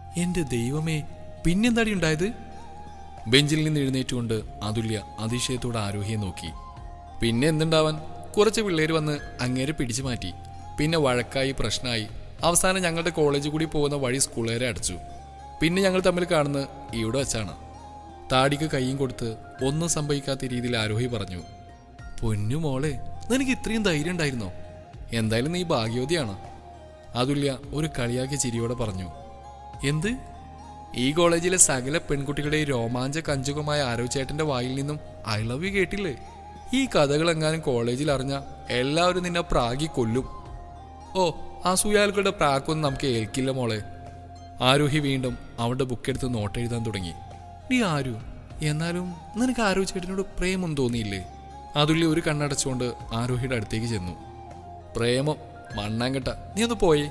എന്റെ ദൈവമേ പിന്നെന്താടി ഉണ്ടായത് ബെഞ്ചിൽ നിന്ന് എഴുന്നേറ്റുകൊണ്ട് അതുല്യ അതിശയത്തോടെ ആരോഹിയെ നോക്കി പിന്നെ എന്തുണ്ടാവാൻ കുറച്ച് പിള്ളേർ വന്ന് അങ്ങേരെ പിടിച്ചു മാറ്റി പിന്നെ വഴക്കായി പ്രശ്നമായി അവസാനം ഞങ്ങളുടെ കോളേജ് കൂടി പോകുന്ന വഴി സ്കൂളുകാരെ അടച്ചു പിന്നെ ഞങ്ങൾ തമ്മിൽ കാണുന്നത് ഇവിടെ വച്ചാണ് താടിക്ക് കൈയും കൊടുത്ത് ഒന്നും സംഭവിക്കാത്ത രീതിയിൽ ആരോഹി പറഞ്ഞു പൊന്നു മോളെ നിനക്ക് ഇത്രയും ധൈര്യം ഉണ്ടായിരുന്നോ എന്തായാലും നീ ഭാഗ്യവതിയാണ് അതുല്യ ഒരു കളിയാക്കിയ ചിരിയോടെ പറഞ്ഞു എന്ത് ഈ കോളേജിലെ സകല പെൺകുട്ടികളുടെയും രോമാഞ്ച കഞ്ചുകമായ ആരോചേട്ടന്റെ വായിൽ നിന്നും ഐ ലവ് യു കേട്ടില്ലേ ഈ കഥകളെങ്ങാനും കോളേജിൽ അറിഞ്ഞ എല്ലാവരും നിന്നെ പ്രാഗി കൊല്ലും ഓ അസൂയാലുക്കളുടെ പ്രാക്കൊന്നും നമുക്ക് ഏൽക്കില്ല മോളെ ആരോഹി വീണ്ടും അവളുടെ ബുക്കെടുത്ത് നോട്ട് എഴുതാൻ തുടങ്ങി നീ ആരു എന്നാലും നിനക്ക് ആരോ ചേട്ടനോട് പ്രേമം തോന്നിയില്ലേ അതുള്ളി ഒരു കണ്ണടച്ചുകൊണ്ട് ആരോഹിയുടെ അടുത്തേക്ക് ചെന്നു പ്രേമം മണ്ണാങ്കട്ട നീ ഒന്ന് പോയേ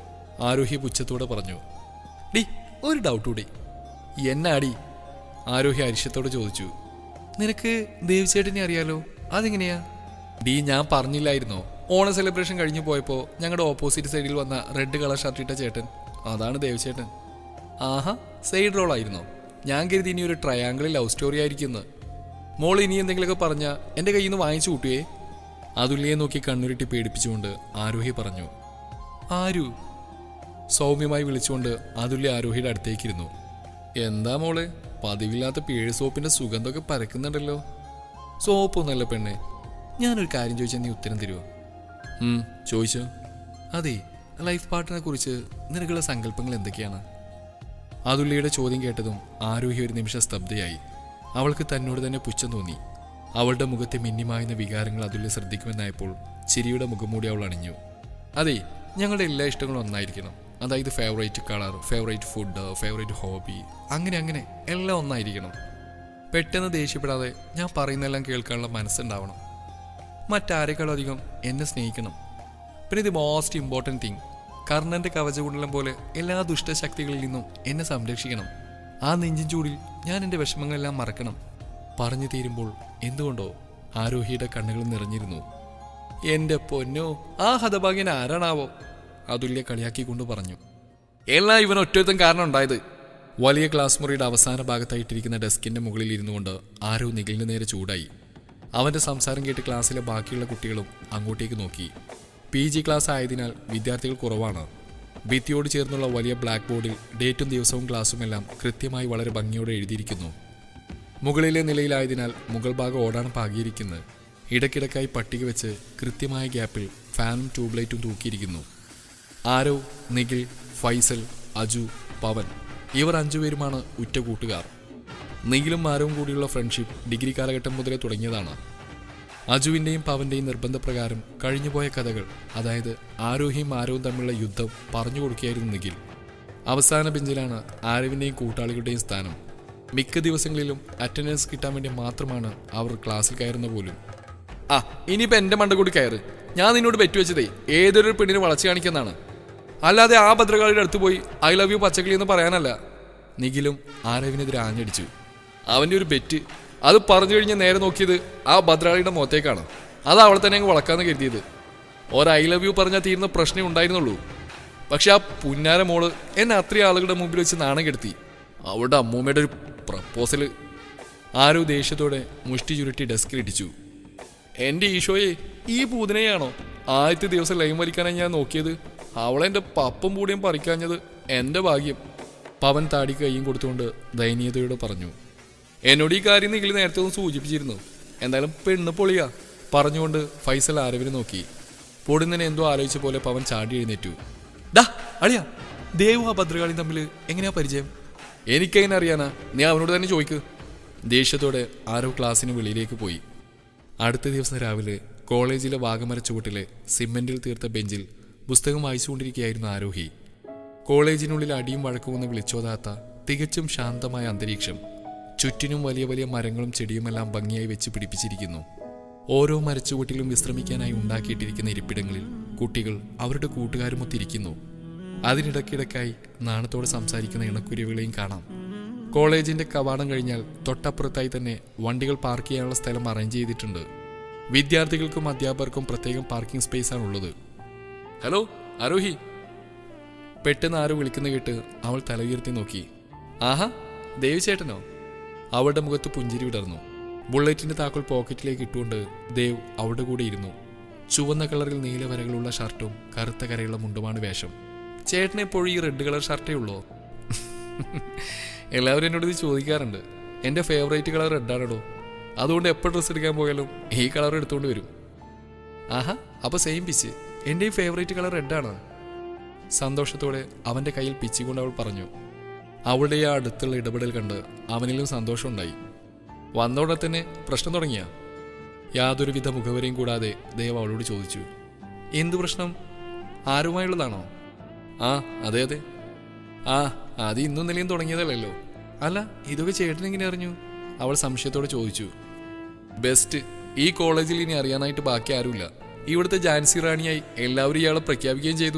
ആരോഹി പുച്ഛത്തോടെ പറഞ്ഞു ഡി ഒരു ഡൗട്ട് കൂടി എന്നാടി ആരോഹി അരിശത്തോട് ചോദിച്ചു നിനക്ക് ദേവിച്ചേട്ടനെ അറിയാലോ അതെങ്ങനെയാ ഡി ഞാൻ പറഞ്ഞില്ലായിരുന്നോ ഓണ സെലിബ്രേഷൻ കഴിഞ്ഞു പോയപ്പോൾ ഞങ്ങളുടെ ഓപ്പോസിറ്റ് സൈഡിൽ വന്ന റെഡ് കളർ ഷർട്ട് ഇട്ട ചേട്ടൻ അതാണ് ദേവചേട്ടൻ ആഹാ സൈഡ് റോൾ ആയിരുന്നോ ഞാൻ കരുതി ഇനി ഒരു ട്രയാങ്കിൾ ലവ് സ്റ്റോറി ആയിരിക്കുന്നത് മോൾ ഇനി എന്തെങ്കിലുമൊക്കെ പറഞ്ഞാ എൻ്റെ കയ്യിൽ നിന്ന് വാങ്ങിച്ചു കൂട്ടുവേ അതുല്യെ നോക്കി കണ്ണുരുട്ടി പേടിപ്പിച്ചുകൊണ്ട് ആരോഹി പറഞ്ഞു ആരു സൗമ്യമായി വിളിച്ചുകൊണ്ട് അതുല്യ ആരോഹിയുടെ അടുത്തേക്കിരുന്നു എന്താ മോളെ പതിവില്ലാത്ത പേഴ് സോപ്പിന്റെ സുഗന്ധമൊക്കെ പരക്കുന്നുണ്ടല്ലോ സോപ്പൊന്നല്ല പെണ്ണെ ഞാനൊരു കാര്യം ചോദിച്ചാൽ നീ ഉത്തരം തരുമോ ഉം, ചോദിച്ചോ അതെ ലൈഫ് പാർട്ട്ണറെ കുറിച്ച് നിനക്കുള്ള സങ്കല്പങ്ങൾ എന്തൊക്കെയാണ് അതുല്യയുടെ ചോദ്യം കേട്ടതും ആരോഹി ഒരു നിമിഷം സ്തബ്ധയായി അവൾക്ക് തന്നോട് തന്നെ പുച്ഛം തോന്നി അവളുടെ മുഖത്തെ മിന്നിമായുന്ന വികാരങ്ങൾ അതുല്യ ശ്രദ്ധിക്കുമെന്നായപ്പോൾ ചിരിയുടെ മുഖംമൂടി അവൾ അണിഞ്ഞു അതെ ഞങ്ങളുടെ എല്ലാ ഇഷ്ടങ്ങളും ഒന്നായിരിക്കണം അതായത് favourite colour favourite food favourite hobby അങ്ങനെ അങ്ങനെ എല്ലാം ഒന്നായിരിക്കണം പെട്ടെന്ന് ദേഷ്യപ്പെടാതെ ഞാൻ പറയുന്നതെല്ലാം കേൾക്കാനുള്ള മനസ്സുണ്ടാവണം മറ്റാരെക്കാളും അധികം എന്നെ സ്നേഹിക്കണം പിന്നെ ഇത് മോസ്റ്റ് ഇമ്പോർട്ടൻറ്റ് തിങ് കർണന്റെ കവചകുണ്ടലം പോലെ എല്ലാ ദുഷ്ടശക്തികളിൽ നിന്നും എന്നെ സംരക്ഷിക്കണം ആ നെഞ്ചിൻ ചൂടിൽ ഞാൻ എൻ്റെ വിഷമങ്ങളെല്ലാം മറക്കണം പറഞ്ഞു തീരുമ്പോൾ എന്തുകൊണ്ടോ ആരോഹിയുടെ കണ്ണുകൾ നിറഞ്ഞിരുന്നു എന്റെ പൊന്നോ ആ ഹതഭാഗ്യൻ ആരാണാവോ അതുല്യ കളിയാക്കിക്കൊണ്ട് പറഞ്ഞു എല്ലാം ഇവൻ ഒറ്റത്തും കാരണം ഉണ്ടായത് വലിയ ക്ലാസ് മുറിയുടെ അവസാന ഭാഗത്തായിട്ടിരിക്കുന്ന ഡെസ്കിന്റെ മുകളിൽ ഇരുന്നു കൊണ്ട് ആരോ നിഖിലിന് നേരെ ചൂടായി അവന്റെ സംസാരം കേട്ട് ക്ലാസ്സിലെ ബാക്കിയുള്ള കുട്ടികളും അങ്ങോട്ടേക്ക് നോക്കി പി ജി ക്ലാസ് ആയതിനാൽ വിദ്യാർത്ഥികൾ കുറവാണ് ഭിത്തിയോട് ചേർന്നുള്ള വലിയ ബ്ലാക്ക് ബോർഡിൽ ഡേറ്റും ദിവസവും ക്ലാസ്സും എല്ലാം കൃത്യമായി വളരെ ഭംഗിയോടെ എഴുതിയിരിക്കുന്നു മുകളിലെ നിലയിലായതിനാൽ മുകൾ ഭാഗം ഓടാണ് പാകിയിരിക്കുന്നത് ഇടയ്ക്കിടയ്ക്കായി പട്ടിക വെച്ച് കൃത്യമായ ഗ്യാപ്പിൽ ഫാനും ട്യൂബ്ലൈറ്റും തൂക്കിയിരിക്കുന്നു ആരോ നിഖിൽ ഫൈസൽ അജു പവൻ ഇവർ അഞ്ചുപേരുമാണ് ഉറ്റ കൂട്ടുകാർ നിഖിലും ആരവും കൂടിയുള്ള ഫ്രണ്ട്ഷിപ്പ് ഡിഗ്രി കാലഘട്ടം മുതലേ തുടങ്ങിയതാണ് അജുവിൻ്റെയും പവന്റെയും നിർബന്ധപ്രകാരം കഴിഞ്ഞുപോയ കഥകൾ അതായത് ആരോഹിയും ആരവും തമ്മിലുള്ള യുദ്ധം പറഞ്ഞു കൊടുക്കുകയായിരുന്നു നിഖിൽ അവസാന ബെഞ്ചിലാണ് ആരവിൻ്റെയും കൂട്ടാളികളുടെയും സ്ഥാനം മിക്ക ദിവസങ്ങളിലും അറ്റൻഡൻസ് കിട്ടാൻ വേണ്ടി മാത്രമാണ് അവർ ക്ലാസ്സിൽ കയറുന്ന പോലും ആ ഇനിയിപ്പോൾ എൻ്റെ മണ്ട കൂടി കയറ് ഞാൻ നിന്നോട് വെച്ചതേ ഏതൊരു പെണ്ണിനെ വളച്ചു കാണിക്കുന്നതാണ് അല്ലാതെ ആ ഭദ്രകാളിയുടെ അടുത്ത് പോയി ഐ ലവ് യു പച്ചക്കിളി എന്ന് പറയാനല്ല നിഖിലും ആരവിനെതിരെ ആഞ്ഞടിച്ചു അവൻ്റെ ഒരു ബെറ്റ് അത് പറഞ്ഞു കഴിഞ്ഞ് നേരെ നോക്കിയത് ആ ഭദ്രാളിയുടെ മുഖത്തേക്കാണ് അത് അവളെ തന്നെ അങ്ങ് വളക്കാന്ന് കരുതിയത് ഒരു ഐ ലവ് യു പറഞ്ഞാൽ തീരുന്ന പ്രശ്നം ഉണ്ടായിരുന്നുള്ളൂ പക്ഷെ ആ പുന്നാര മോള് എന്നെ അത്രയും ആളുകളുടെ മുമ്പിൽ വെച്ച് നാണം കെടുത്തി അവളുടെ അമ്മൂമ്മയുടെ ഒരു പ്രപ്പോസല് ആരോ ദേഷ്യത്തോടെ മുഷ്ടി ചുരുട്ടി ഡെസ്കിൽ ഇടിച്ചു എന്റെ ഈശോയെ ഈ പൂതിനെയാണോ ആദ്യത്തെ ദിവസം ലൈൻ വലിക്കാനായി ഞാൻ നോക്കിയത് അവളെന്റെ പപ്പും പൂടിയും പറിക്കാഞ്ഞത് എന്റെ ഭാഗ്യം പവൻ താടി കൈയും കൊടുത്തുകൊണ്ട് ദയനീയതയോടെ പറഞ്ഞു എന്നോട് ഈ കാര്യം നിങ്ങൾ നേരത്തെ ഒന്ന് സൂചിപ്പിച്ചിരുന്നു എന്തായാലും പെണ്ണ് പൊളിയാ പറഞ്ഞുകൊണ്ട് ഫൈസൽ ആരവിനെ നോക്കി പൊടുന്നതിനെ എന്തോ ആലോചിച്ച പോലെ പവൻ ചാടി എഴുന്നേറ്റു ഡാ അളിയാ ദേവും ആ ഭദ്രകാളിയും തമ്മിൽ എങ്ങനെയാ പരിചയം എനിക്കെങ്ങനെ അറിയാനാ നീ അവനോട് തന്നെ ചോദിക്ക് ദേഷ്യത്തോടെ ആരോ ക്ലാസ്സിന് വെളിയിലേക്ക് പോയി അടുത്ത ദിവസം രാവിലെ കോളേജിലെ വാഗമര ചുവട്ടിലെ സിമെന്റിൽ തീർത്ത ബെഞ്ചിൽ പുസ്തകം വായിച്ചുകൊണ്ടിരിക്കുകയായിരുന്നു ആരോഹി കോളേജിനുള്ളിൽ അടിയും വഴക്കുമെന്ന് വിളിച്ചോതാത്ത തികച്ചും ശാന്തമായ അന്തരീക്ഷം ചുറ്റിനും വലിയ വലിയ മരങ്ങളും ചെടിയുമെല്ലാം ഭംഗിയായി വെച്ച് പിടിപ്പിച്ചിരിക്കുന്നു ഓരോ മരച്ചുവട്ടിലും വിശ്രമിക്കാനായി ഉണ്ടാക്കിയിട്ടിരിക്കുന്ന ഇരിപ്പിടങ്ങളിൽ കുട്ടികൾ അവരുടെ കൂട്ടുകാരുമൊത്തിരിക്കുന്നു അതിനിടയ്ക്കിടയ്ക്കായി നാണത്തോടെ സംസാരിക്കുന്ന ഇണക്കുരുവികളെയും കാണാം കോളേജിന്റെ കവാടം കഴിഞ്ഞാൽ തൊട്ടപ്പുറത്തായി തന്നെ വണ്ടികൾ പാർക്ക് ചെയ്യാനുള്ള സ്ഥലം അറേഞ്ച് ചെയ്തിട്ടുണ്ട് വിദ്യാർത്ഥികൾക്കും അധ്യാപകർക്കും പ്രത്യേകം പാർക്കിംഗ് സ്പേസ് ആണ് ഉള്ളത് ഹലോ ആരോഹി പെട്ടെന്ന് ആരോ വിളിക്കുന്ന കേട്ട് അവൾ തല ഉയർത്തി നോക്കി ആഹാ ദേവി ചേട്ടനോ അവളുടെ മുഖത്ത് പുഞ്ചിരി വിടർന്നു ബുള്ളറ്റിന്റെ താക്കോൽ പോക്കറ്റിലേക്ക് ഇട്ടുകൊണ്ട് ദേവ് അവളുടെ കൂടെ ഇരുന്നു ചുവന്ന കളറിൽ നീല വരകളുള്ള ഷർട്ടും കറുത്ത കരയുള്ള മുണ്ടുമാണ് വേഷം ചേട്ടന് എപ്പോഴും ഈ റെഡ് കളർ ഷർട്ടേ ഉള്ളോ എല്ലാവരും എന്നോട് ഇത് ചോദിക്കാറുണ്ട് എൻ്റെ ഫേവറേറ്റ് കളർ റെഡാണോ അതുകൊണ്ട് എപ്പോൾ ഡ്രസ്സ് എടുക്കാൻ പോയാലും ഈ കളർ എടുത്തുകൊണ്ട് വരും ആഹാ അപ്പോൾ സെയിം പിച്ച് എൻ്റെ ഈ ഫേവറേറ്റ് കളർ റെഡാണ് സന്തോഷത്തോടെ അവൻ്റെ കയ്യിൽ പിച്ചിക്കൊണ്ട് അവൾ പറഞ്ഞു അവളുടെ ആ അടുത്തുള്ള ഇടപെടൽ കണ്ട് അവനിലും സന്തോഷമുണ്ടായി വന്നോടെ തന്നെ പ്രശ്നം തുടങ്ങിയ യാതൊരുവിധ മുഖവരെയും കൂടാതെ ദേവ് അവളോട് ചോദിച്ചു എന്തു പ്രശ്നം ആരുമായുള്ളതാണോ ആ അതെ അതെ ആ അത് ഇന്നും നിലയും തുടങ്ങിയതല്ലല്ലോ അല്ല ഇതൊക്കെ ചേട്ടൻ എങ്ങനെ അറിഞ്ഞു അവൾ സംശയത്തോടെ ചോദിച്ചു ബെസ്റ്റ് ഈ കോളേജിൽ ഇനി അറിയാനായിട്ട് ബാക്കി ആരുമില്ല ഇവിടുത്തെ ജാൻസി റാണിയായി എല്ലാവരും ഇയാളെ പ്രഖ്യാപിക്കുകയും ചെയ്തു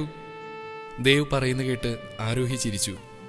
ദേവ് പറയുന്ന കേട്ട് ആരോഹി ചിരിച്ചു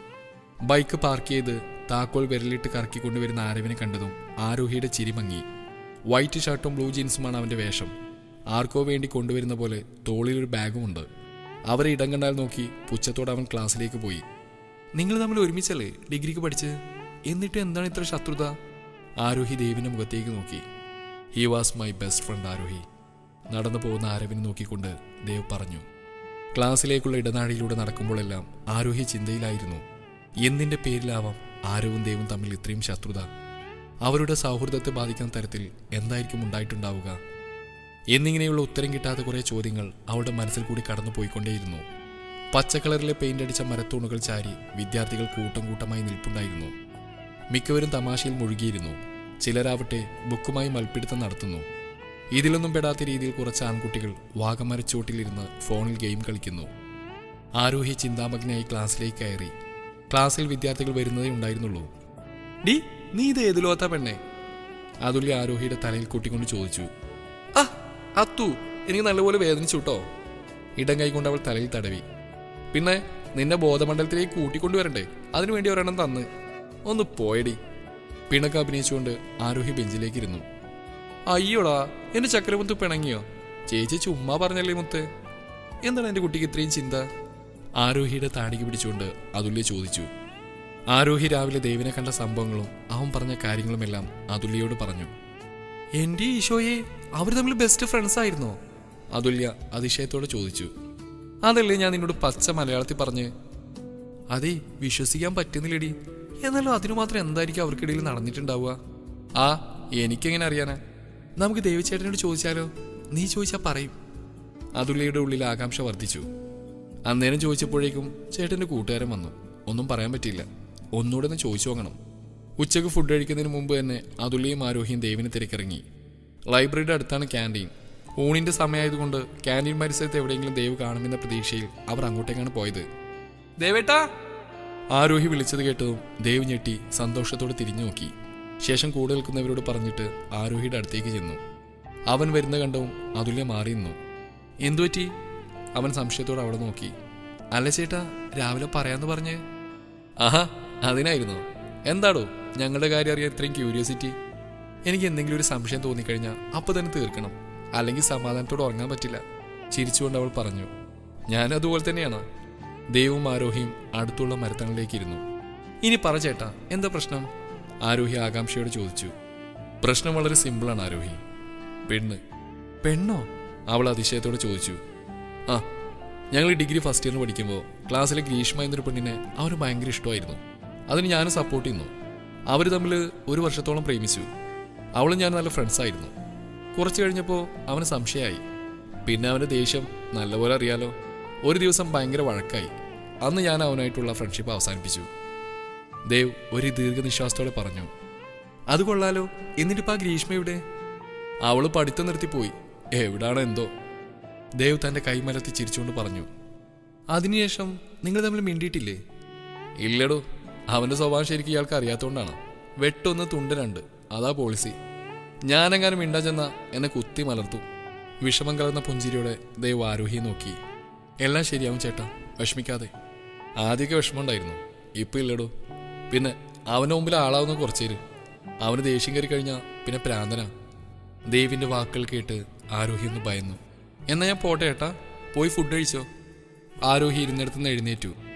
ബൈക്ക് പാർക്ക് ചെയ്ത് താക്കോൽ വിരലിട്ട് കറക്കിക്കൊണ്ടുവരുന്ന ആരവിനെ കണ്ടതും ആരോഹിയുടെ ചിരി മങ്ങി വൈറ്റ് ഷർട്ടും ബ്ലൂ ജീൻസുമാണ് അവന്റെ വേഷം ആർക്കോ വേണ്ടി കൊണ്ടുവരുന്ന പോലെ തോളിലൊരു ബാഗുമുണ്ട് അവരെ ഇടം കണ്ടാൽ നോക്കി പുച്ഛത്തോടെ അവൻ ക്ലാസ്സിലേക്ക് പോയി നിങ്ങൾ തമ്മിൽ ഒരുമിച്ചല്ലേ ഡിഗ്രിക്ക് പഠിച്ച് എന്നിട്ട് എന്താണ് ഇത്ര ശത്രുത ആരോഹി ദേവിന്റെ മുഖത്തേക്ക് നോക്കി he was my best friend Arohi നടന്നു പോകുന്ന ആരവിനെ നോക്കിക്കൊണ്ട് ദേവ് പറഞ്ഞു ക്ലാസ്സിലേക്കുള്ള ഇടനാഴിയിലൂടെ നടക്കുമ്പോഴെല്ലാം ആരോഹി ചിന്തയിലായിരുന്നു എന്തിന്റെ പേരിലാവാം ആരവും ദേവും തമ്മിൽ ഇത്രയും ശത്രുത അവരുടെ സൗഹൃദത്തെ ബാധിക്കുന്ന തരത്തിൽ എന്തായിരിക്കും ഉണ്ടായിട്ടുണ്ടാവുക എന്നിങ്ങനെയുള്ള ഉത്തരം കിട്ടാത്ത കുറേ ചോദ്യങ്ങൾ അവളുടെ മനസ്സിൽ കൂടി കടന്നു പോയിക്കൊണ്ടേയിരുന്നു പച്ചക്കളറിലെ പെയിന്റ് അടിച്ച മരത്തൂണുകൾ ചാരി വിദ്യാർത്ഥികൾ കൂട്ടം കൂട്ടമായി നിൽപ്പുണ്ടായിരുന്നു മിക്കവരും തമാശയിൽ മുഴുകിയിരുന്നു ചിലരാവട്ടെ ബുക്കുമായി മൽപ്പിടുത്തം നടത്തുന്നു ഇതിലൊന്നും പെടാത്ത രീതിയിൽ കുറച്ച് ആൺകുട്ടികൾ വാഗമരച്ചോട്ടിലിരുന്ന് ഫോണിൽ ഗെയിം കളിക്കുന്നു ആരോഹി ചിന്താമഗ്നയായി ക്ലാസ്സിലേക്ക് കയറി ക്ലാസ്സിൽ വിദ്യാർത്ഥികൾ വരുന്നതേ ഉണ്ടായിരുന്നുള്ളൂ ഡി നീ ഇത് ഏതിലോത്ത പെണ്ണെ അതുല്യ ആരോഹിയുടെ തലയിൽ കൂട്ടിക്കൊണ്ട് ചോദിച്ചു ആ അത്തു എനിക്ക് നല്ലപോലെ വേദനിച്ചു കേട്ടോ ഇടം കൈകൊണ്ട് അവൾ തലയിൽ തടവി പിന്നെ നിന്നെ ബോധമണ്ഡലത്തിലേക്ക് കൂട്ടിക്കൊണ്ടുവരണ്ടേ അതിനുവേണ്ടി ഒരെണ്ണം തന്ന് ഒന്ന് പോയടി പിണക്ക് അഭിനയിച്ചുകൊണ്ട് ആരോഹി ബെഞ്ചിലേക്ക് ഇരുന്നു അയ്യോടാ എന്റെ ചക്രമുത്ത് പിണങ്ങിയോ ചേച്ചി ചുമ്മാ പറഞ്ഞല്ലേ മുത്ത് എന്താണ് എന്റെ കുട്ടിക്ക് ഇത്രയും ചിന്ത ആരോഹിയുടെ താടിക്ക് പിടിച്ചുകൊണ്ട് അതുല്യ ചോദിച്ചു ആരോഹി രാവിലെ ദേവിനെ കണ്ട സംഭവങ്ങളും അവൻ പറഞ്ഞ കാര്യങ്ങളുമെല്ലാം അതുല്യയോട് പറഞ്ഞു എന്റെ ഈശോയെ അവർ തമ്മിൽ ബെസ്റ്റ് ഫ്രണ്ട്സ് ആയിരുന്നോ അതുല്യ അതിശയത്തോടെ ചോദിച്ചു അതല്ലേ ഞാൻ നിന്നോട് പച്ച മലയാളത്തിൽ പറഞ്ഞ് അതെ വിശ്വസിക്കാൻ പറ്റുന്നില്ലടി എന്നാലും അതിനു മാത്രം എന്തായിരിക്കും അവർക്കിടയിൽ നടന്നിട്ടുണ്ടാവുക ആ എനിക്കെങ്ങനെ അറിയാനാ നമുക്ക് ദേവിച്ചേട്ടനോട് ചോദിച്ചാലോ നീ ചോദിച്ചാൽ പറയും അതുല്യയുടെ ഉള്ളിൽ ആകാംക്ഷ വർദ്ധിച്ചു അന്നേരം ചോദിച്ചപ്പോഴേക്കും ചേട്ടന്റെ കൂട്ടുകാരൻ വന്നു ഒന്നും പറയാൻ പറ്റിയില്ല ഒന്നുകൂടെ ഒന്ന് ചോദിച്ചു നോക്കണം ഉച്ചയ്ക്ക് ഫുഡ് കഴിക്കുന്നതിന് മുമ്പ് തന്നെ അതുല്യയും ആരോഹിയും ദേവിനെ തിരക്കിറങ്ങി ലൈബ്രറിയുടെ അടുത്താണ് ക്യാൻറ്റീൻ ഊണിന്റെ സമയമായതുകൊണ്ട് ക്യാൻറ്റീൻ പരിസരത്ത് എവിടെയെങ്കിലും ദേവ് കാണുമെന്ന പ്രതീക്ഷയിൽ അവർ അങ്ങോട്ടേക്കാണ് പോയത് ദേവേട്ടാ ആരോഹി വിളിച്ചത് കേട്ടതും ദേവ് ഞെട്ടി സന്തോഷത്തോടെ തിരിഞ്ഞു നോക്കി ശേഷം കൂടെ നിൽക്കുന്നവരോട് പറഞ്ഞിട്ട് ആരോഹിയുടെ അടുത്തേക്ക് ചെന്നു അവൻ വരുന്ന കണ്ടവും അതുല്യ മാറി നിന്നു എന്തുപറ്റി അവൻ സംശയത്തോടെ അവിടെ നോക്കി അല്ല ചേട്ടാ രാവിലെ പറയാന്ന് പറഞ്ഞ് ആഹാ അതിനായിരുന്നു എന്താടോ ഞങ്ങളുടെ കാര്യം അറിയാൻ ഇത്രയും ക്യൂരിയോസിറ്റി എനിക്ക് എന്തെങ്കിലും ഒരു സംശയം തോന്നിക്കഴിഞ്ഞാൽ അപ്പൊ തന്നെ തീർക്കണം അല്ലെങ്കിൽ സമാധാനത്തോടെ ഉറങ്ങാൻ പറ്റില്ല ചിരിച്ചുകൊണ്ട് അവൾ പറഞ്ഞു ഞാൻ അതുപോലെ തന്നെയാണ് ദേവും ആരോഹിയും അടുത്തുള്ള മരത്തങ്ങളിലേക്ക് ഇരുന്നു ഇനി പറ ചേട്ടാ എന്താ പ്രശ്നം ആരോഹി ആകാംക്ഷയോട് ചോദിച്ചു പ്രശ്നം വളരെ സിമ്പിളാണ് ആരോഹി പെണ്ണ് പെണ്ണോ അവൾ അതിശയത്തോടെ ചോദിച്ചു ആ ഞങ്ങൾ ഡിഗ്രി ഫസ്റ്റ് ഇയറിന് പഠിക്കുമ്പോൾ ക്ലാസ്സിലെ ഗ്രീഷ്മ എന്നൊരു പെണ്ണിനെ അവന് ഭയങ്കര ഇഷ്ടമായിരുന്നു അതിന് ഞാനും സപ്പോർട്ട് ചെയ്യുന്നു അവർ തമ്മിൽ ഒരു വർഷത്തോളം പ്രേമിച്ചു അവളും ഞാൻ നല്ല ഫ്രണ്ട്സ് ആയിരുന്നു കുറച്ച് കഴിഞ്ഞപ്പോൾ അവന് സംശയമായി പിന്നെ അവൻ്റെ ദേഷ്യം നല്ലപോലെ അറിയാലോ ഒരു ദിവസം ഭയങ്കര വഴക്കായി അന്ന് ഞാൻ അവനായിട്ടുള്ള ഫ്രണ്ട്ഷിപ്പ് അവസാനിപ്പിച്ചു ദേവ് ഒരു ദീർഘനിശ്വാസത്തോടെ പറഞ്ഞു അത് കൊള്ളാലോ എന്നിട്ടിപ്പോ ആ ഗ്രീഷ്മ എവിടെ അവള് പഠിത്തം നിർത്തിപ്പോയി എവിടാണ് എന്തോ ദേവ് തന്റെ കൈമലത്തി ചിരിച്ചുകൊണ്ട് പറഞ്ഞു അതിനുശേഷം നിങ്ങൾ തമ്മിൽ മിണ്ടിയിട്ടില്ലേ ഇല്ലടോ അവന്റെ സ്വഭാവം ശരിക്കും ഇയാൾക്ക് അറിയാത്തോണ്ടാണ് വെട്ടൊന്ന് തുണ്ട് രണ്ട് അതാ പോളിസി ഞാനെങ്ങാനും മിണ്ടാൻ ചെന്ന എന്നെ കുത്തി മലർത്തും വിഷമം കലർന്ന പുഞ്ചിരിയോടെ ദേവ് ആരോഹിയെ നോക്കി എല്ലാം ശരിയാവും ചേട്ടാ വിഷമിക്കാതെ ആദ്യമൊക്കെ വിഷമമുണ്ടായിരുന്നു ഇപ്പൊ ഇല്ലടോ പിന്നെ അവന്റെ മുമ്പിൽ ആളാവുന്ന കുറച്ചേര് അവന് ദേഷ്യം കയറി കഴിഞ്ഞാൽ പിന്നെ പ്രാന്തനാ ദേവിന്റെ വാക്കുകൾ കേട്ട് ആരോഹി ഒന്ന് ഭയന്നു എന്നാ ഞാൻ പോട്ടെ ഏട്ടാ പോയി ഫുഡ് കഴിച്ചോ ആരോഹി ഇരുന്നിടത്തുനിന്ന് എഴുന്നേറ്റു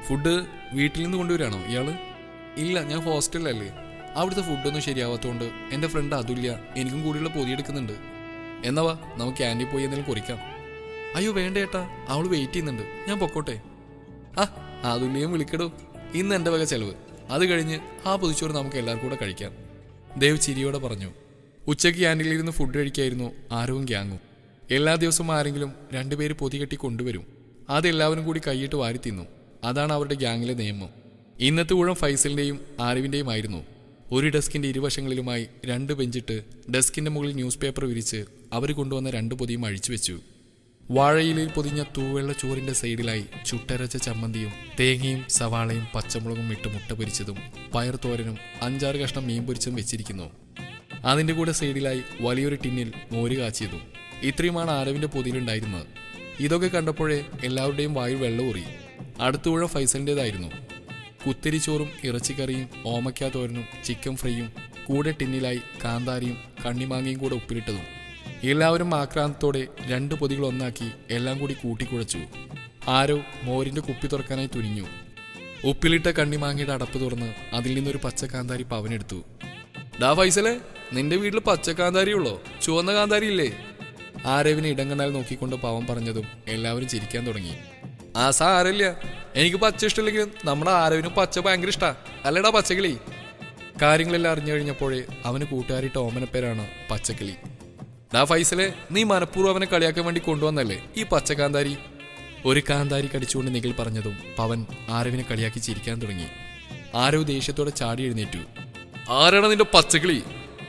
ഫുഡ് വീട്ടിൽ നിന്ന് കൊണ്ടുവരാണോ ഇയാള് ഇല്ല ഞാൻ ഹോസ്റ്റലിലല്ലേ അവിടുത്തെ ഫുഡൊന്നും ശരിയാവാത്തതുകൊണ്ട് എൻ്റെ ഫ്രണ്ട് അതുല്യ എനിക്കും കൂടിയുള്ള പൊതിയെടുക്കുന്നുണ്ട് എന്നാ വാ നമുക്ക് ക്യാൻറ്റീൻ പോയി എന്തെങ്കിലും കുറിക്കാം അയ്യോ വേണ്ട ഏട്ടാ അവൾ വെയിറ്റ് ചെയ്യുന്നുണ്ട് ഞാൻ പൊക്കോട്ടെ ആ അതുല്യം വിളിക്കടോ ഇന്ന് എൻ്റെ വക ചെലവ് അത് കഴിഞ്ഞ് ആ പൊതിച്ചോറ് നമുക്ക് എല്ലാവർക്കും കൂടെ കഴിക്കാം ദേവ് ചിരിയോടെ പറഞ്ഞു ഉച്ചയ്ക്ക് ക്യാൻറ്റീനിലിരുന്ന് ഫുഡ് കഴിക്കായിരുന്നു ആരവും ഗ്യാങ്ങും എല്ലാ ദിവസവും ആരെങ്കിലും രണ്ടുപേര് പൊതി കെട്ടി കൊണ്ടുവരും അതെല്ലാവരും കൂടി കൈയിട്ട് വാരി തിന്നു അതാണ് അവരുടെ ഗ്യാങ്ങിലെ നിയമം ഇന്നത്തെ ഊഴം ഫൈസലിൻ്റെയും ആരിവിൻ്റെയും ആയിരുന്നു ഒരു ഡെസ്കിന്റെ ഇരുവശങ്ങളിലുമായി രണ്ട് ബെഞ്ചിട്ട് ഡെസ്കിന്റെ മുകളിൽ ന്യൂസ് പേപ്പർ വിരിച്ച് അവർ കൊണ്ടുവന്ന രണ്ട് പൊതിയും അഴിച്ചു വെച്ചു വാഴയിലയിൽ പൊതിഞ്ഞ തൂവെള്ള ചോറിന്റെ സൈഡിലായി ചുട്ടരച്ച ചമ്മന്തിയും തേങ്ങയും സവാളയും പച്ചമുളകും ഇട്ട് മുട്ട പൊരിച്ചതും പയർ തോരനും അഞ്ചാറ് കഷ്ണം മീൻ പൊരിച്ചതും വെച്ചിരിക്കുന്നു അതിന്റെ കൂടെ സൈഡിലായി വലിയൊരു ടിന്നിൽ മോര് കാച്ചിയതും ഇത്രയുമാണ് ആരവിന്റെ പൊതിയിലുണ്ടായിരുന്നത് ഇതൊക്കെ കണ്ടപ്പോഴേ എല്ലാവരുടെയും വായിൽ വെള്ളമൂറി അടുത്തുഴ ഫൈസലിൻ്റെതായിരുന്നു കുത്തിരിച്ചോറും ഇറച്ചിക്കറിയും ഓമയ്ക്ക തോരനും ചിക്കൻ ഫ്രൈയും കൂടെ ടിന്നിലായി കാന്താരിയും കണ്ണിമാങ്ങയും കൂടെ ഉപ്പിലിട്ടതും എല്ലാവരും ആക്രാന്തത്തോടെ രണ്ട് പൊതികൾ ഒന്നാക്കി എല്ലാം കൂടി കൂട്ടിക്കുഴച്ചു ആരോ മോരിന്റെ കുപ്പി തുറക്കാനായി തുനിഞ്ഞു ഉപ്പിലിട്ട കണ്ണിമാങ്ങയുടെ അടപ്പ് തുറന്ന് അതിൽ നിന്നൊരു പച്ച കാന്താരി പവനെടുത്തു ഡാ ഫൈസലെ നിന്റെ വീട്ടിൽ പച്ച കാന്താരി ഉള്ളോ ചുവന്ന കാന്താരി ഇല്ലേ ആരവിനെ ഇടങ്ങണാൽ നോക്കിക്കൊണ്ട് പാവം പറഞ്ഞതും എല്ലാവരും ചിരിക്കാൻ തുടങ്ങി ആ സാരല്ല എനിക്ക് പച്ച ഇഷ്ടമില്ലെങ്കിലും നമ്മുടെ ആരവിനും പച്ച ഭയങ്കര ഇഷ്ടാ അല്ലേടാ പച്ചക്കിളി കാര്യങ്ങളെല്ലാം അറിഞ്ഞു കഴിഞ്ഞപ്പോഴേ അവന് കൂട്ടുകാരിട്ട ഓമനപ്പേരാണ് പച്ചക്കിളി ഡാ ഫൈസലെ നീ മനഃപൂർവ്വം അവനെ കളിയാക്കാൻ വേണ്ടി കൊണ്ടുവന്നല്ലേ ഈ പച്ച കാന്താരി ഒരു കാന്താരി കടിച്ചുകൊണ്ട് നിഖിൽ പറഞ്ഞതും പവൻ ആരവിനെ കളിയാക്കി ചിരിക്കാൻ തുടങ്ങി ആരവ് ദേഷ്യത്തോടെ ചാടി എഴുന്നേറ്റു ആരാണ് നിന്റെ പച്ചക്കിളി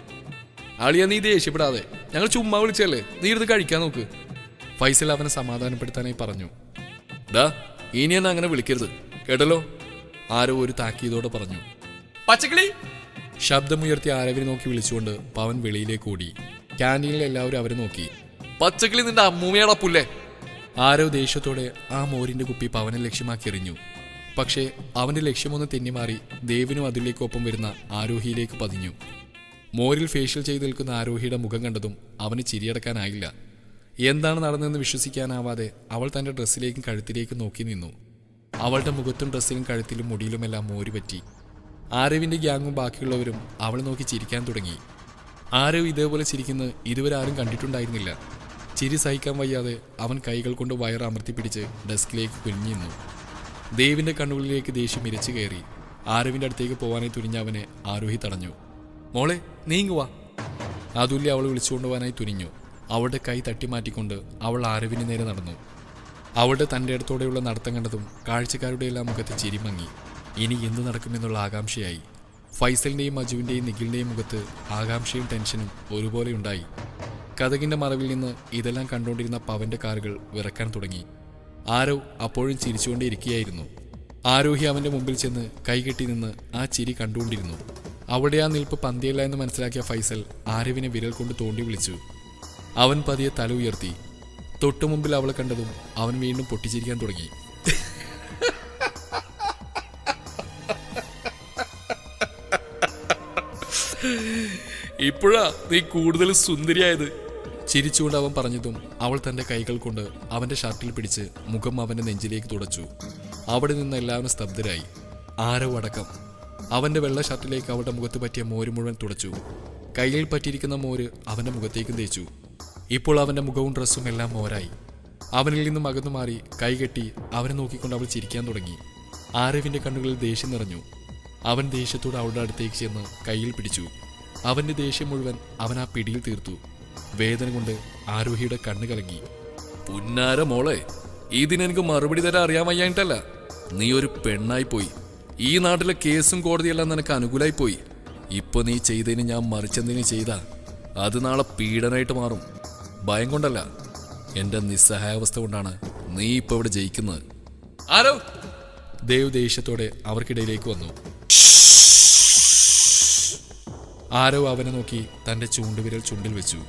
അളിയ നീ ദേഷ്യപ്പെടാതെ ഞങ്ങൾ ചുമ്മാ വിളിച്ചല്ലേ നീ ഇരുന്ന് കഴിക്കാൻ നോക്ക് ഫൈസൽ അവനെ സമാധാനപ്പെടുത്താനായി പറഞ്ഞു ഡാ ഇനി എന്നെ അങ്ങനെ വിളിക്കരുത് കേട്ടല്ലോ ആരോ ഒരു താക്കീതോടെ പറഞ്ഞു പച്ചക്കിളി ശബ്ദമുയർത്തി ആരവിനെ നോക്കി വിളിച്ചുകൊണ്ട് പവൻ വെളിയിലേക്ക് ഓടി ക്യാൻറ്റീനിൽ എല്ലാവരും അവരെ നോക്കി പച്ചക്കിളി നിന്റെ അമ്മൂമ്മയാടാ പുല്ലേ ആരോ ദേഷ്യത്തോടെ ആ മോരിന്റെ കുപ്പി പവനെ ലക്ഷ്യമാക്കി എറിഞ്ഞു പക്ഷേ അവന്റെ ലക്ഷ്യമൊന്ന് തെന്നിമാറി ദേവിനും അതിലേക്കൊപ്പം വരുന്ന ആരോഹിയിലേക്ക് പതിഞ്ഞു മോരിൽ ഫേഷ്യൽ ചെയ്ത് നിൽക്കുന്ന ആരോഹിയുടെ മുഖം കണ്ടതും അവന് ചിരിയടക്കാനായില്ല എന്താണ് നടന്നതെന്ന് വിശ്വസിക്കാനാവാതെ അവൾ തന്റെ ഡ്രസ്സിലേക്കും കഴുത്തിലേക്കും നോക്കി നിന്നു അവളുടെ മുഖത്തും ഡ്രസ്സിലും കഴുത്തിലും മുടിയിലുമെല്ലാം മോര് പറ്റി ആരവിന്റെ ഗ്യാങ്ങും ബാക്കിയുള്ളവരും അവളെ നോക്കി ചിരിക്കാൻ തുടങ്ങി ആരവ് ഇതേപോലെ ചിരിക്കുന്നത് ഇതുവരെ ആരും കണ്ടിട്ടുണ്ടായിരുന്നില്ല ചിരി സഹിക്കാൻ വയ്യാതെ അവൻ കൈകൾ കൊണ്ട് വയർ അമർത്തിപ്പിടിച്ച് ഡെസ്കിലേക്ക് കുനിഞ്ഞു നിന്നു ദേവിന്റെ കണ്ണുകളിലേക്ക് ദേഷ്യം ഇരച്ചു കയറി ആരവിന്റെ അടുത്തേക്ക് പോവാനായി തുനിഞ്ഞ അവനെ ആരോഹി തടഞ്ഞു മോളെ നീങ്ങുവാ അതുല്യ അവൾ വിളിച്ചുകൊണ്ടുപോകാനായി തുനിഞ്ഞു അവളുടെ കൈ തട്ടിമാറ്റിക്കൊണ്ട് അവൾ ആരവിന് നേരെ നടന്നു അവളുടെ തൻ്റെ അടുത്തോടെയുള്ള നടത്തം കണ്ടതും കാഴ്ചക്കാരുടെ എല്ലാം മുഖത്ത് ചിരിമങ്ങി ഇനി എന്ത് നടക്കുമെന്നുള്ള ആകാംക്ഷയായി ഫൈസലിന്റെയും മജുവിന്റെയും നിഖിലിന്റെയും മുഖത്ത് ആകാംക്ഷയും ടെൻഷനും ഒരുപോലെ ഉണ്ടായി കഥകിന്റെ മറവിൽ നിന്ന് ഇതെല്ലാം കണ്ടുകൊണ്ടിരുന്ന പവന്റെ കാറുകൾ വിറക്കാൻ തുടങ്ങി ആരോ അപ്പോഴും ചിരിച്ചുകൊണ്ടേയിരിക്കുകയായിരുന്നു ആരോഹി അവന്റെ മുമ്പിൽ ചെന്ന് കൈകെട്ടി നിന്ന് ആ ചിരി കണ്ടുകൊണ്ടിരുന്നു അവിടെ ആ നിൽപ്പ് പന്തിയല്ല എന്ന് മനസ്സിലാക്കിയ ഫൈസൽ ആരവിനെ വിരൽ കൊണ്ട് തോണ്ടി വിളിച്ചു അവൻ പതിയെ തല ഉയർത്തി തൊട്ടു മുമ്പിൽ അവളെ കണ്ടതും അവൻ വീണ്ടും പൊട്ടിച്ചിരിക്കാൻ തുടങ്ങി ഇപ്പോഴാ നീ കൂടുതൽ സുന്ദരിയായത് ചിരിച്ചുകൊണ്ട് അവൻ പറഞ്ഞതും അവൾ തന്റെ കൈകൾ കൊണ്ട് അവന്റെ ഷർട്ടിൽ പിടിച്ച് മുഖം അവന്റെ നെഞ്ചിലേക്ക് തുടച്ചു അവിടെ നിന്ന് എല്ലാവരും സ്തബ്ധരായി ആരോ അടക്കം അവന്റെ വെള്ള ഷർട്ടിലേക്ക് അവളുടെ മുഖത്ത് പറ്റിയ മോര് മുഴുവൻ തുടച്ചു കയ്യിൽ പറ്റിയിരിക്കുന്ന മോര് അവന്റെ മുഖത്തേക്കും തേച്ചു ഇപ്പോൾ അവന്റെ മുഖവും ഡ്രസ്സും എല്ലാം മോരായി അവനിൽ നിന്നും അകന്നു മാറി കൈകെട്ടി അവനെ നോക്കിക്കൊണ്ട് അവൾ ചിരിക്കാൻ തുടങ്ങി ആരവിന്റെ കണ്ണുകളിൽ ദേഷ്യം നിറഞ്ഞു അവൻ ദേഷ്യത്തോട് അവളുടെ അടുത്തേക്ക് ചെന്ന് കയ്യിൽ പിടിച്ചു അവന്റെ ദേഷ്യം മുഴുവൻ അവൻ ആ പിടിയിൽ തീർത്തു വേദന കൊണ്ട് ആരോഹിയുടെ കണ്ണ് കലങ്ങി പുന്നാര മോളെ ഇതിനെനിക്ക് മറുപടി തരാൻ അറിയാൻ വയ്യായിട്ടല്ല നീ ഒരു പെണ്ണായി പോയി ഈ നാട്ടിലെ കേസും കോടതിയെല്ലാം നിനക്ക് അനുകൂലമായി പോയി ഇപ്പൊ നീ ചെയ്തതിന് ഞാൻ മറിച്ചെന്തിനു ചെയ്താ അത് നാളെ പീഡനായിട്ട് മാറും ഭയം കൊണ്ടല്ല എന്റെ നിസ്സഹായാവസ്ഥ കൊണ്ടാണ് നീ ഇപ്പൊ ഇവിടെ ജയിക്കുന്നത് ആരോ ദേവ് ദേഷ്യത്തോടെ അവർക്കിടയിലേക്ക് വന്നു ആരോ അവനെ നോക്കി തന്റെ ചൂണ്ടുവിരൽ ചുണ്ടിൽ വെച്ചു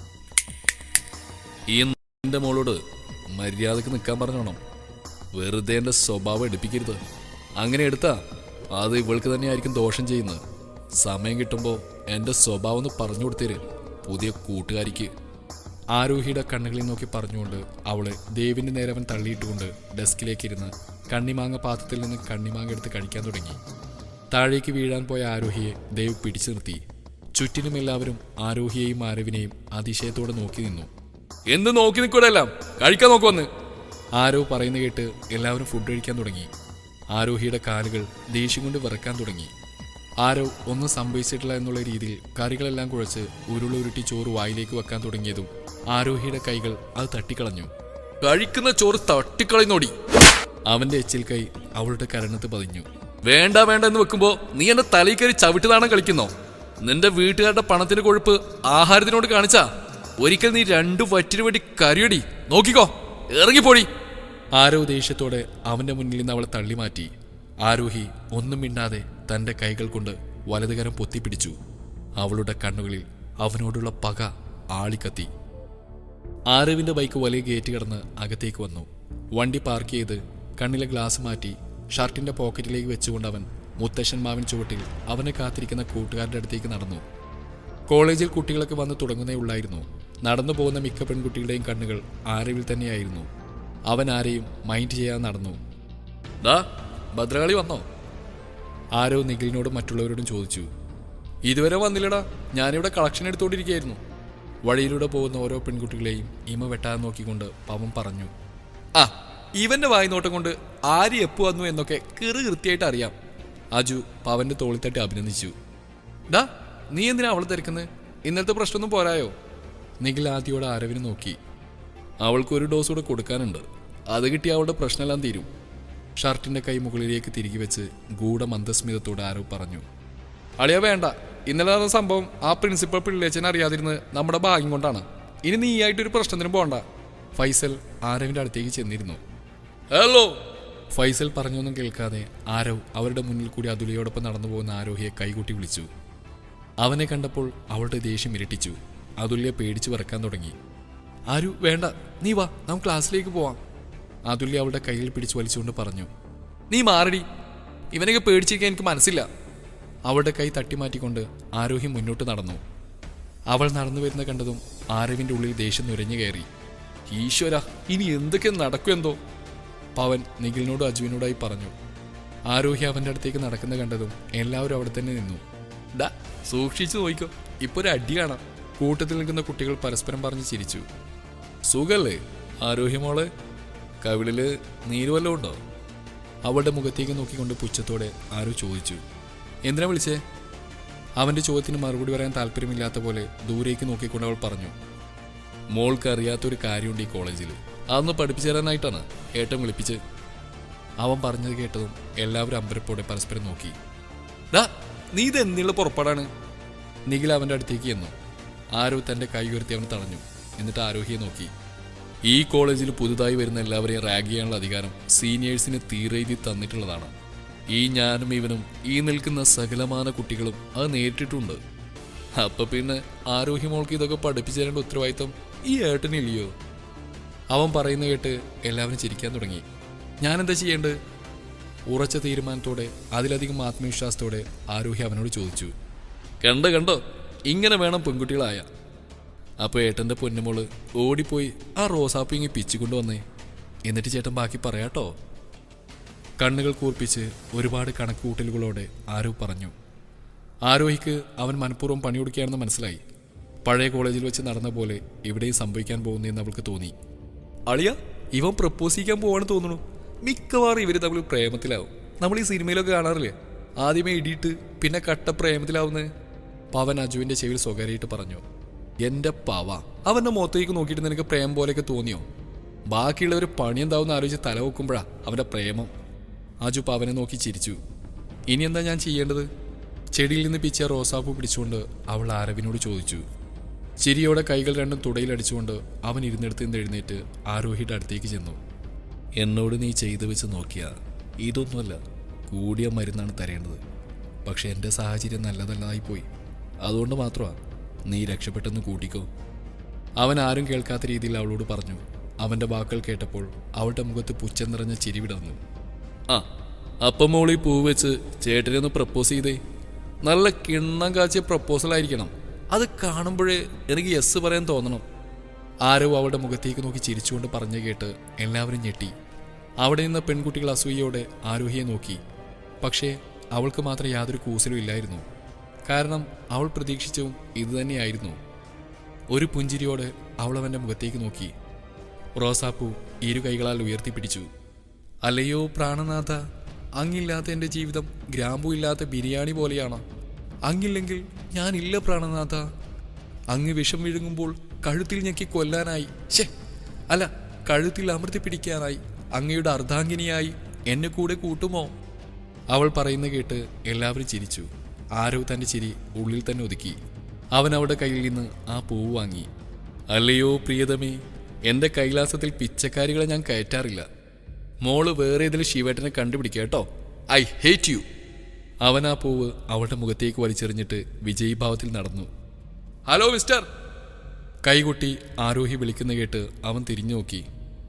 ഈ എന്റെ മോളോട് മര്യാദക്ക് നിൽക്കാൻ പറഞ്ഞോണം വെറുതെ എന്റെ സ്വഭാവം എടുപ്പിക്കരുത് അങ്ങനെ എടുത്താ അത് ഇവൾക്ക് തന്നെയായിരിക്കും ദോഷം ചെയ്യുന്നത് സമയം കിട്ടുമ്പോൾ എന്റെ സ്വഭാവം ഒന്ന് പറഞ്ഞു കൊടുത്തേര് പുതിയ കൂട്ടുകാരിക്ക് ആരോഹിയുടെ കണ്ണുകളിൽ നോക്കി പറഞ്ഞുകൊണ്ട് അവള് ദേവിന്റെ നേരെ അവൻ തള്ളിയിട്ടുകൊണ്ട് ഡെസ്കിലേക്ക് ഇരുന്ന് കണ്ണിമാങ്ങ പാത്രത്തിൽ നിന്ന് കണ്ണിമാങ്ങ എടുത്ത് കഴിക്കാൻ തുടങ്ങി താഴേക്ക് വീഴാൻ പോയ ആരോഹിയെ ദേവ് പിടിച്ചു നിർത്തി ചുറ്റിനും എല്ലാവരും ആരോഹിയെയും ആരവിനെയും അതിശയത്തോടെ നോക്കി നിന്നു എന്ത് നോക്കി നിൽക്കൂടെല്ലാം കഴിക്കാൻ നോക്കുവന്ന് ആരോ പറയുന്ന കേട്ട് എല്ലാവരും ഫുഡ് കഴിക്കാൻ തുടങ്ങി ആരോഹിയുടെ കാലുകൾ ദേഷ്യം കൊണ്ട് വിറക്കാൻ തുടങ്ങി ആരോ ഒന്നും സംഭവിച്ചിട്ടില്ല എന്നുള്ള രീതിയിൽ കറികളെല്ലാം കുഴച്ച് ഉരുളുരുട്ടി ചോറ് വായിലേക്ക് വെക്കാൻ തുടങ്ങിയതും ആരോഹിയുടെ കൈകൾ അത് തട്ടിക്കളഞ്ഞു കഴിക്കുന്ന ചോറ് തട്ടിക്കളയുന്നോടി അവന്റെ എച്ചിൽ കൈ അവളുടെ കരണത്ത് പതിഞ്ഞു വേണ്ട വേണ്ട എന്ന് വെക്കുമ്പോ നീ എന്റെ തലയിൽ കയറി ചവിട്ടുതാണം കളിക്കുന്നോ നിന്റെ വീട്ടുകാരുടെ പണത്തിന്റെ കൊഴുപ്പ് ആഹാരത്തിനോട് കാണിച്ചാ ഒരിക്കൽ നീ രണ്ടു വറ്റിനു വേണ്ടി കരിയടി നോക്കിക്കോ ഇറങ്ങിപ്പോടി ആരോ ദേഷ്യത്തോടെ അവന്റെ മുന്നിൽ നിന്ന് അവളെ തള്ളി മാറ്റി ആരോഹി ഒന്നും മിണ്ടാതെ തന്റെ കൈകൾ കൊണ്ട് വലതുകരം പൊത്തിപ്പിടിച്ചു അവളുടെ കണ്ണുകളിൽ അവനോടുള്ള പക ആളിക്കത്തി ആരവിന്റെ ബൈക്ക് വലിയ ഗേറ്റ് കടന്ന് അകത്തേക്ക് വന്നു വണ്ടി പാർക്ക് ചെയ്ത് കണ്ണിലെ ഗ്ലാസ് മാറ്റി ഷർട്ടിന്റെ പോക്കറ്റിലേക്ക് വെച്ചുകൊണ്ട് അവൻ മുത്തശ്ശൻ മാവിൻ ചുവട്ടിൽ അവനെ കാത്തിരിക്കുന്ന കൂട്ടുകാരുടെ അടുത്തേക്ക് നടന്നു കോളേജിൽ കുട്ടികളൊക്കെ വന്ന് തുടങ്ങുന്നേ ഉള്ളായിരുന്നു നടന്നു പോകുന്ന മിക്ക പെൺകുട്ടികളുടെയും കണ്ണുകൾ ആരവിൽ തന്നെയായിരുന്നു അവൻ ആരെയും മൈൻഡ് ചെയ്യാൻ നടന്നു ദാ ഭദ്രകാളി വന്നോ ആരോ നിഖിലിനോടും മറ്റുള്ളവരോടും ചോദിച്ചു ഇതുവരെ വന്നില്ലടാ ഞാനിവിടെ കളക്ഷൻ എടുത്തുകൊണ്ടിരിക്കുകയായിരുന്നു വഴിയിലൂടെ പോകുന്ന ഓരോ പെൺകുട്ടികളെയും ഇമ വെട്ടാൻ നോക്കിക്കൊണ്ട് പവൻ പറഞ്ഞു ആ ഇവന്റെ വായ്നോട്ടം കൊണ്ട് ആര് എപ്പു വന്നു എന്നൊക്കെ കിറു കൃത്യമായിട്ട് അറിയാം അജു പവന്റെ തോളിത്തട്ടി അഭിനന്ദിച്ചു ഡാ നീ എന്തിനാ അവളെ തിരക്കുന്നത് ഇന്നലത്തെ പ്രശ്നമൊന്നും പോരായോ നിഖിൽ ആദ്യയോടെ ആരവിനെ നോക്കി അവൾക്ക് ഒരു ഡോസ് കൂടെ കൊടുക്കാനുണ്ട് അത് കിട്ടിയ അവളുടെ പ്രശ്നമെല്ലാം തീരും ഷർട്ടിന്റെ കൈ മുകളിലേക്ക് തിരികെ വെച്ച് ഗൂഢമന്ദസ്മിതത്തോടെ ആരോ പറഞ്ഞു അളിയ വേണ്ട ഇന്നലെ നടന്ന സംഭവം ആ പ്രിൻസിപ്പൽ പിള്ളേച്ചൻ അറിയാതിരുന്ന് നമ്മുടെ ഭാഗ്യം കൊണ്ടാണ് ഇനി നീയായിട്ടൊരു പ്രശ്നത്തിനും പോണ്ട ഫൈസൽ ആരവിന്റെ അടുത്തേക്ക് ചെന്നിരുന്നു ഹലോ ഫൈസൽ പറഞ്ഞൊന്നും കേൾക്കാതെ ആരവ് അവരുടെ മുന്നിൽ കൂടി അതുലയോടൊപ്പം നടന്നു പോകുന്ന ആരോഹിയെ കൈകൂട്ടി വിളിച്ചു അവനെ കണ്ടപ്പോൾ അവളുടെ ദേഷ്യം ഇരട്ടിച്ചു അതുല്യ പേടിച്ചു വിറക്കാൻ തുടങ്ങി ആരു വേണ്ട നീ വാ നമുക്ക് ക്ലാസ്സിലേക്ക് പോവാം അതുല്യ അവളുടെ കയ്യിൽ പിടിച്ചു വലിച്ചുകൊണ്ട് പറഞ്ഞു നീ മാറടി ഇവനൊക്കെ പേടിച്ചിരിക്കാൻ എനിക്ക് മനസ്സില്ല അവളുടെ കൈ തട്ടിമാറ്റിക്കൊണ്ട് ആരോഹി മുന്നോട്ട് നടന്നു അവൾ നടന്നു വരുന്ന കണ്ടതും ആരവിന്റെ ഉള്ളിൽ ദേഷ്യം നുരഞ്ഞു കയറി ഈശ്വര ഇനി എന്തൊക്കെ നടക്കുമെന്തോ പവൻ നിഖിലിനോടും അജുവിനോടായി പറഞ്ഞു ആരോഹി അവന്റെ അടുത്തേക്ക് നടക്കുന്ന കണ്ടതും എല്ലാവരും അവിടെ തന്നെ നിന്നു ഡാ സൂക്ഷിച്ചു നോയിക്കോ ഇപ്പൊ ഒരു അടി കാണാം കൂട്ടത്തിൽ നിൽക്കുന്ന കുട്ടികൾ പരസ്പരം പറഞ്ഞ് ചിരിച്ചു സുഖല്ലേ ആരോഹി മോളെ കവിളില് നീര് വല്ലതും ഉണ്ടോ അവളുടെ മുഖത്തേക്ക് നോക്കിക്കൊണ്ട് പുച്ഛത്തോടെ ആരോ ചോദിച്ചു എന്തിനാ വിളിച്ചേ അവന്റെ ചോദ്യത്തിന് മറുപടി പറയാൻ താല്പര്യമില്ലാത്ത പോലെ ദൂരേക്ക് നോക്കിക്കൊണ്ട് അവൾ പറഞ്ഞു മോൾക്ക് അറിയാത്തൊരു കാര്യമുണ്ട് ഈ കോളേജിൽ അതൊന്ന് പഠിപ്പിച്ചു തരാനായിട്ടാണ് ഏട്ടൻ വിളിപ്പിച്ച് അവൻ പറഞ്ഞത് കേട്ടതും എല്ലാവരും അമ്പരപ്പോടെ പരസ്പരം നോക്കി ഡാ നീ ഇത് എന്നുള്ള പുറപ്പാടാണ് നിഖിൽ അവന്റെ അടുത്തേക്ക് ചെന്നു ആരോ തന്റെ കൈ ഉയർത്തി അവൻ തടഞ്ഞു എന്നിട്ട് ആരോഹിയെ നോക്കി ഈ കോളേജിൽ പുതുതായി വരുന്ന എല്ലാവരെയും റാഗ് ചെയ്യാനുള്ള അധികാരം സീനിയേഴ്സിന് തീരെഴുതി തന്നിട്ടുള്ളതാണ് ഈ ഞാനും ഇവനും ഈ നിൽക്കുന്ന സകലമാന കുട്ടികളും അത് നേരിട്ടിട്ടുണ്ട് അപ്പൊ പിന്നെ ആരോഹി മോൾക്ക് ഇതൊക്കെ പഠിപ്പിച്ചു തരേണ്ട ഉത്തരവാദിത്തം ഈ ഏട്ടനില്ലയോ അവൻ പറയുന്ന കേട്ട് എല്ലാവരും ചിരിക്കാൻ തുടങ്ങി ഞാനെന്താ ചെയ്യേണ്ടത് ഉറച്ച തീരുമാനത്തോടെ അതിലധികം ആത്മവിശ്വാസത്തോടെ ആരോഹി അവനോട് ചോദിച്ചു കണ്ടോ കണ്ടോ ഇങ്ങനെ വേണം പെൺകുട്ടികളായ അപ്പോൾ ഏട്ടൻ്റെ പൊന്നുമോള് ഓടിപ്പോയി ആ റോസാപ്പ് ഇങ്ങി പിച്ചുകൊണ്ട് വന്നേ എന്നിട്ട് ചേട്ടൻ ബാക്കി പറയാട്ടോ കണ്ണുകൾ കൂർപ്പിച്ച് ഒരുപാട് കണക്കുകൂട്ടലുകളോടെ ആരോ പറഞ്ഞു ആരോഹിക്ക് അവൻ മനഃപൂർവ്വം പണിയൊടുക്കുകയാണെന്ന് മനസ്സിലായി പഴയ കോളേജിൽ വെച്ച് നടന്ന പോലെ ഇവിടെയും സംഭവിക്കാൻ പോകുന്നതെന്ന് അവൾക്ക് തോന്നി അളിയ ഇവൻ പ്രപ്പോസ് ചെയ്യാൻ പോവാണെന്ന് തോന്നുന്നു മിക്കവാറും ഇവർ തമ്മിൽ പ്രേമത്തിലാവും നമ്മൾ ഈ സിനിമയിലൊക്കെ കാണാറില്ലേ ആദ്യമേ ഇടിയിട്ട് പിന്നെ കട്ട പ്രേമത്തിലാവുന്നത് പവൻ അജുവിന്റെ ചെവിയിൽ സ്വകാര്യമായിട്ട് പറഞ്ഞു എന്റെ പവ അവന്റെ മുഖത്തേക്ക് നോക്കിയിട്ട് നിനക്ക് പ്രേമം പോലെയൊക്കെ തോന്നിയോ ബാക്കിയുള്ളവർ പണി എന്താവുന്ന ആലോചിച്ച് തല വെക്കുമ്പോഴാ അവന്റെ പ്രേമം അജു പവനെ നോക്കി ചിരിച്ചു ഇനി എന്താ ഞാൻ ചെയ്യേണ്ടത് ചെടിയിൽ നിന്ന് പിച്ച റോസാപ്പൂ പിടിച്ചുകൊണ്ട് അവൾ ആരവിനോട് ചോദിച്ചു ചിരിയോടെ കൈകൾ രണ്ടും തുടയിലടിച്ചുകൊണ്ട് അവൻ ഇരുന്നിടത്ത് നിന്ന് എഴുന്നേറ്റ് ആരോഹിയുടെ അടുത്തേക്ക് ചെന്നു എന്നോട് നീ ചെയ്തു വെച്ച് നോക്കിയാ ഇതൊന്നുമല്ല കൂടിയ മരുന്നാണ് തരേണ്ടത് പക്ഷെ എൻ്റെ സാഹചര്യം നല്ലതല്ലാതായിപ്പോയി അതുകൊണ്ട് മാത്രമാണ് നീ രക്ഷപ്പെട്ടെന്ന് കൂട്ടിക്കോ അവൻ ആരും കേൾക്കാത്ത രീതിയിൽ അവളോട് പറഞ്ഞു അവൻ്റെ വാക്കുകൾ കേട്ടപ്പോൾ അവളുടെ മുഖത്ത് പുച്ഛം നിറഞ്ഞ ചിരി വിടർന്നു ആ അപ്പം മോളി പൂ വെച്ച് ചേട്ടനെ ഒന്ന് പ്രപ്പോസ് ചെയ്തേ നല്ല കിണ്ണം കാച്ചിയ പ്രപ്പോസൽ ആയിരിക്കണം അത് കാണുമ്പോഴേ എനിക്ക് യെസ് പറയാൻ തോന്നണം ആരോ അവളുടെ മുഖത്തേക്ക് നോക്കി ചിരിച്ചുകൊണ്ട് പറഞ്ഞു കേട്ട് എല്ലാവരും ഞെട്ടി അവിടെ നിന്ന് പെൺകുട്ടികൾ അസൂയയോടെ ആരോഹിയെ നോക്കി പക്ഷേ അവൾക്ക് മാത്രം യാതൊരു കൂസലും ഇല്ലായിരുന്നു കാരണം അവൾ പ്രതീക്ഷിച്ചതും ഇതുതന്നെയായിരുന്നു ഒരു പുഞ്ചിരിയോടെ അവൾ അവൻ്റെ മുഖത്തേക്ക് നോക്കി റോസാപ്പൂ ഇരു കൈകളാൽ ഉയർത്തിപ്പിടിച്ചു അല്ലയോ പ്രാണനാഥ അങ്ങില്ലാത്ത എൻ്റെ ജീവിതം ഗ്രാമ്പു ഇല്ലാത്ത ബിരിയാണി പോലെയാണോ അങ്ങില്ലെങ്കിൽ ഞാനില്ല പ്രാണനാഥ അങ്ങ് വിഷം വിഴുങ്ങുമ്പോൾ കഴുത്തിൽ ഞെക്കി കൊല്ലാനായി ശേ അല്ല കഴുത്തിൽ അമർത്തി പിടിക്കാനായി അങ്ങയുടെ അർദ്ധാംഗിനിയായി എന്നെ കൂടെ കൂട്ടുമോ അവൾ പറയുന്ന കേട്ട് എല്ലാവരും ചിരിച്ചു ആരോ തൻ്റെ ചിരി ഉള്ളിൽ തന്നെ ഒതുക്കി അവൻ അവളുടെ കയ്യിൽ നിന്ന് ആ പൂവ് വാങ്ങി അല്ലയോ പ്രിയതമേ എൻ്റെ കൈലാസത്തിൽ പിച്ചക്കാരികളെ ഞാൻ കയറ്റാറില്ല മോള് വേറെ ഏതെങ്കിലും ശിവേട്ടനെ കണ്ടുപിടിക്കുക കേട്ടോ ഐ ഹേറ്റ് യു അവൻ ആ പൂവ് അവളുടെ മുഖത്തേക്ക് വലിച്ചെറിഞ്ഞിട്ട് വിജയീഭാവത്തിൽ നടന്നു ഹലോ മിസ്റ്റർ കൈകൊട്ടി ആരോഹി വിളിക്കുന്ന കേട്ട് അവൻ തിരിഞ്ഞു നോക്കി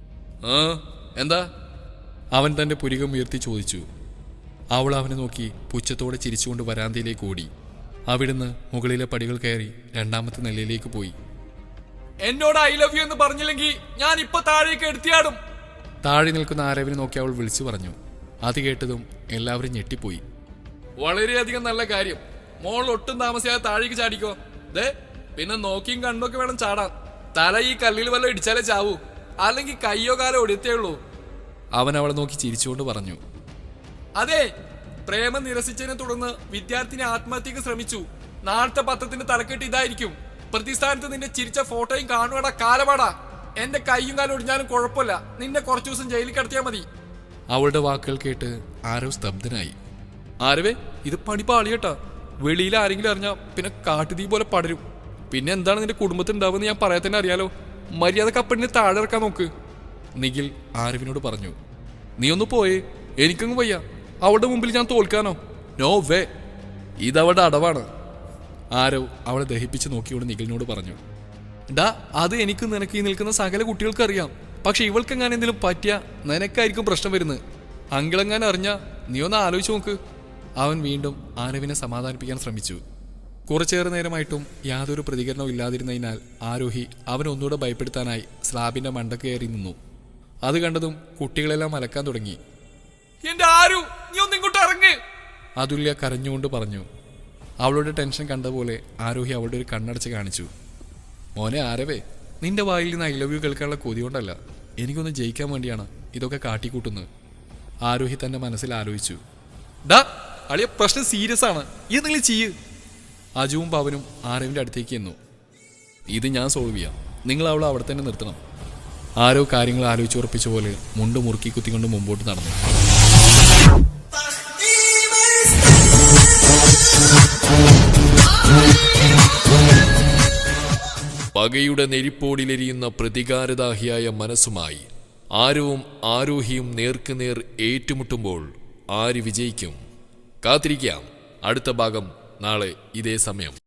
ആ എന്താ അവൻ തന്റെ പുരികം ഉയർത്തി ചോദിച്ചു അവൾ അവനെ നോക്കി പുച്ഛത്തോടെ ചിരിച്ചുകൊണ്ട് വരാന്തയിലേക്ക് ഓടി അവിടുന്ന് മുകളിലെ പടികൾ കയറി രണ്ടാമത്തെ നിലയിലേക്ക് പോയി എന്നോട് ഐ ലവ് യു എന്ന് പറഞ്ഞില്ലെങ്കിൽ ഞാൻ ഇപ്പൊ താഴേക്ക് എടുത്തിയാടും താഴെ നിൽക്കുന്ന ആരവിനെ നോക്കി അവൾ വിളിച്ചു പറഞ്ഞു അത് കേട്ടതും എല്ലാവരും ഞെട്ടിപ്പോയി വളരെയധികം നല്ല കാര്യം മോൾ ഒട്ടും താമസിയാതെ താഴേക്ക് ചാടിക്കോ ദേ പിന്നെ നോക്കിയും കണ്ടൊക്കെ വേണം ചാടാൻ തല ഈ കല്ലിൽ വല്ല ഇടിച്ചാലേ ചാവൂ അല്ലെങ്കിൽ കയ്യോ കാലോ ഒടിയത്തേ ഉള്ളൂ അവൻ അവളെ നോക്കി ചിരിച്ചുകൊണ്ട് പറഞ്ഞു അതെ പ്രേമം നിരസിച്ചതിനെ തുടർന്ന് വിദ്യാർത്ഥിനി ആത്മഹത്യക്ക് ശ്രമിച്ചു നാളത്തെ പത്രത്തിന്റെ തലക്കെട്ട് ഇതായിരിക്കും പ്രതിസ്ഥാനത്ത് നിന്റെ ചിരിച്ച ഫോട്ടോയും കാണുവാടാ കാലമാടാ എന്റെ കൈയും കാലും ഒടിഞ്ഞാലും കുഴപ്പമില്ല നിന്നെ കുറച്ചു ദിവസം ജയിലിൽ കിടത്തിയാൽ മതി അവളുടെ വാക്കുകൾ കേട്ട് ആരോ സ്തബ്ധനായി ആരവേ ഇത് പണി പാളിയട്ടാ വെളിയിൽ ആരെങ്കിലും അറിഞ്ഞാ പിന്നെ കാട്ടുതീ പോലെ പടരും പിന്നെ എന്താണ് നിന്റെ കുടുംബത്തിൽ ഉണ്ടാവുമെന്ന് ഞാൻ പറയാൻ തന്നെ അറിയാലോ മര്യാദ കപ്പടിനെ താഴെ ഇറക്കാൻ നോക്ക് നിഖിൽ ആരവിനോട് പറഞ്ഞു നീ ഒന്ന് പോയേ എനിക്കങ്ങ് വയ്യ അവളുടെ മുമ്പിൽ ഞാൻ തോൽക്കാനോ നോ വേ ഇതവളുടെ അടവാണ് ആരോ അവളെ ദഹിപ്പിച്ച് നോക്കിയോട് നിഖിലിനോട് പറഞ്ഞു ഡാ അത് എനിക്ക് നിനക്ക് ഈ നിൽക്കുന്ന സകല കുട്ടികൾക്ക് അറിയാം പക്ഷെ ഇവൾക്കെങ്ങാൻ എന്തെങ്കിലും പറ്റിയ നിനക്കായിരിക്കും പ്രശ്നം വരുന്നത് അങ്കിളെങ്ങാൻ അറിഞ്ഞ നീ ഒന്ന് ആലോചിച്ച് നോക്ക് അവൻ വീണ്ടും ആരവിനെ സമാധാനിപ്പിക്കാൻ ശ്രമിച്ചു കുറച്ചേറെ നേരമായിട്ടും യാതൊരു പ്രതികരണവും ഇല്ലാതിരുന്നതിനാൽ ആരോഹി അവനെ ഒന്നുകൂടെ ഭയപ്പെടുത്താനായി സ്ലാബിന്റെ മണ്ട കയറി നിന്നു അത് കണ്ടതും കുട്ടികളെല്ലാം അലക്കാൻ തുടങ്ങി എന്റെ ആരു നീ ഒന്ന് ഇങ്ങോട്ട് ഇറങ്ങ് അതുല്യ കരഞ്ഞുകൊണ്ട് പറഞ്ഞു അവളുടെ ടെൻഷൻ കണ്ട പോലെ ആരോഹി അവളുടെ ഒരു കണ്ണടച്ച് കാണിച്ചു മോനെ ആരവേ നിന്റെ വായിൽ നിന്ന് ഐ ലവ് യു കേൾക്കാനുള്ള കൊതി കൊണ്ടല്ല എനിക്കൊന്ന് ജയിക്കാൻ വേണ്ടിയാണ് ഇതൊക്കെ കാട്ടിക്കൂട്ടുന്നത് ആരോഹി തന്റെ മനസ്സിൽ ആലോചിച്ചു ഡാ അളിയ പ്രശ്നം സീരിയസ് ആണ് എന്തെങ്കിലും ചെയ്യ് അജുവും പവനും ആരവിന്റെ അടുത്തേക്ക് എന്നു ഇത് ഞാൻ സോൾവ് ചെയ്യാം നിങ്ങൾ അവളെ അവിടെ തന്നെ നിർത്തണം ആരോ കാര്യങ്ങൾ ആലോചിച്ചുറപ്പിച്ച പോലെ മുണ്ട് മുറുക്കി കുത്തിക്കൊണ്ട് മുമ്പോട്ട് നടന്നു പകയുടെ നെരിപ്പോടിലെരിയുന്ന പ്രതികാരദാഹിയായ മനസ്സുമായി ആരവും ആരോഹിയും നേർക്കുനേർ ഏറ്റുമുട്ടുമ്പോൾ ആര് വിജയിക്കും കാത്തിരിക്കാം അടുത്ത ഭാഗം നാളെ ഇതേ സമയം